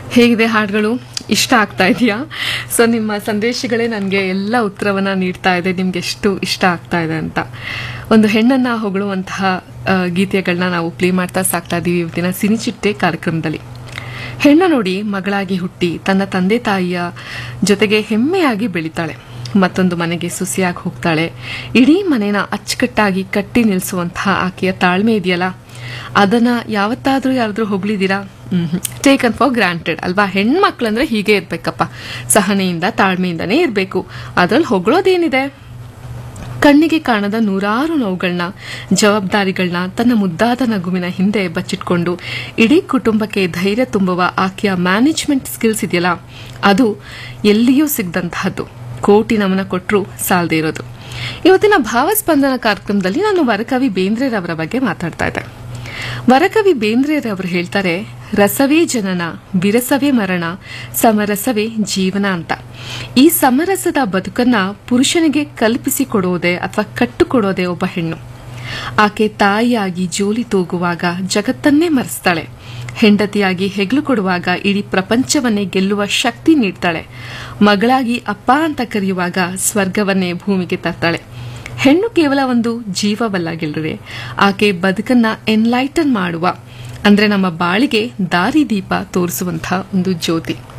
ಹೇಗಿದೆ ಹಾಡುಗಳು ಇಷ್ಟ ಆಗ್ತಾ ಇದೆಯಾ ಸೊ ನಿಮ್ಮ ಸಂದೇಶಗಳೇ ನನಗೆ ಎಲ್ಲ ಉತ್ತರವನ್ನ ನೀಡ್ತಾ ಇದೆ ನಿಮ್ಗೆ ಎಷ್ಟು ಇಷ್ಟ ಆಗ್ತಾ ಇದೆ ಅಂತ ಒಂದು ಹೆಣ್ಣನ್ನ ಹೊಗಳುವಂತಹ ಆ, ಗೀತೆಗಳನ್ನ ನಾವು ಪ್ಲೇ ಮಾಡ್ತಾ ಸಾಕ್ತಾ ಇದೀವಿ ಇವತ್ತಿನ ಸಿನಿಚಿಟ್ಟೆ ಕಾರ್ಯಕ್ರಮದಲ್ಲಿ ಹೆಣ್ಣ ನೋಡಿ ಮಗಳಾಗಿ ಹುಟ್ಟಿ ತನ್ನ ತಂದೆ ತಾಯಿಯ ಜೊತೆಗೆ ಹೆಮ್ಮೆಯಾಗಿ ಬೆಳಿತಾಳೆ ಮತ್ತೊಂದು ಮನೆಗೆ ಸುಸಿಯಾಗಿ ಹೋಗ್ತಾಳೆ ಇಡೀ ಮನೆನ ಅಚ್ಚುಕಟ್ಟಾಗಿ ಕಟ್ಟಿ ನಿಲ್ಲಿಸುವಂತಹ ಆಕೆಯ ತಾಳ್ಮೆ ಇದೆಯಲ್ಲ ಅದನ್ನ ಯಾವತ್ತಾದ್ರೂ ಯಾರಾದ್ರೂ ಹೊಗಳಿದ್ದೀರಾ ಟೇಕನ್ ಫಾರ್ ಗ್ರಾಂಟೆಡ್ ಅಲ್ವಾ ಹೆಣ್ಮಕ್ಳಂದ್ರೆ ಹೀಗೆ ಇರ್ಬೇಕಪ್ಪ ಸಹನೆಯಿಂದ ತಾಳ್ಮೆಯಿಂದನೇ ಇರಬೇಕು ಅದ್ರಲ್ಲಿ ಹೊಗಳೋದೇನಿದೆ ಕಣ್ಣಿಗೆ ಕಾಣದ ನೂರಾರು ನೋವುಗಳನ್ನ ಜವಾಬ್ದಾರಿಗಳನ್ನ ತನ್ನ ಮುದ್ದಾದ ನಗುವಿನ ಹಿಂದೆ ಬಚ್ಚಿಟ್ಕೊಂಡು ಇಡೀ ಕುಟುಂಬಕ್ಕೆ ಧೈರ್ಯ ತುಂಬುವ ಆಕೆಯ ಮ್ಯಾನೇಜ್ಮೆಂಟ್ ಸ್ಕಿಲ್ಸ್ ಇದೆಯಲ್ಲ ಅದು ಎಲ್ಲಿಯೂ ಸಿಗದಂತಹದ್ದು ಕೋಟಿ ನಮನ ಕೊಟ್ಟರು ಸಾಲದೇ ಇರೋದು ಇವತ್ತಿನ ಭಾವಸ್ಪಂದನ ಕಾರ್ಯಕ್ರಮದಲ್ಲಿ ನಾನು ವರಕವಿ ಬೇಂದ್ರೆರವರ ಬಗ್ಗೆ ಮಾತಾಡ್ತಾ ಇದ್ದೆ ವರಕವಿ ಬೇಂದ್ರೆರವರು ಹೇಳ್ತಾರೆ ರಸವೇ ಜನನ ವಿರಸವೇ ಮರಣ ಸಮರಸವೇ ಜೀವನ ಅಂತ ಈ ಸಮರಸದ ಬದುಕನ್ನ ಪುರುಷನಿಗೆ ಕಲ್ಪಿಸಿಕೊಡೋದೆ ಅಥವಾ ಕಟ್ಟುಕೊಡೋದೆ ಒಬ್ಬ ಹೆಣ್ಣು ಆಕೆ ತಾಯಿಯಾಗಿ ಜೋಲಿ ತೂಗುವಾಗ ಜಗತ್ತನ್ನೇ ಮರೆಸ್ತಾಳೆ ಹೆಂಡತಿಯಾಗಿ ಹೆಗ್ಲು ಕೊಡುವಾಗ ಇಡೀ ಪ್ರಪಂಚವನ್ನೇ ಗೆಲ್ಲುವ ಶಕ್ತಿ ನೀಡ್ತಾಳೆ ಮಗಳಾಗಿ ಅಪ್ಪ ಅಂತ ಕರೆಯುವಾಗ ಸ್ವರ್ಗವನ್ನೇ ಭೂಮಿಗೆ ತರ್ತಾಳೆ ಹೆಣ್ಣು ಕೇವಲ ಒಂದು ಜೀವವಲ್ಲ ಗೆಲ್ಲರೆ ಆಕೆ ಬದುಕನ್ನ ಎನ್ಲೈಟನ್ ಮಾಡುವ ಅಂದ್ರೆ ನಮ್ಮ ಬಾಳಿಗೆ ದಾರಿದೀಪ ತೋರಿಸುವಂತಹ ಒಂದು ಜ್ಯೋತಿ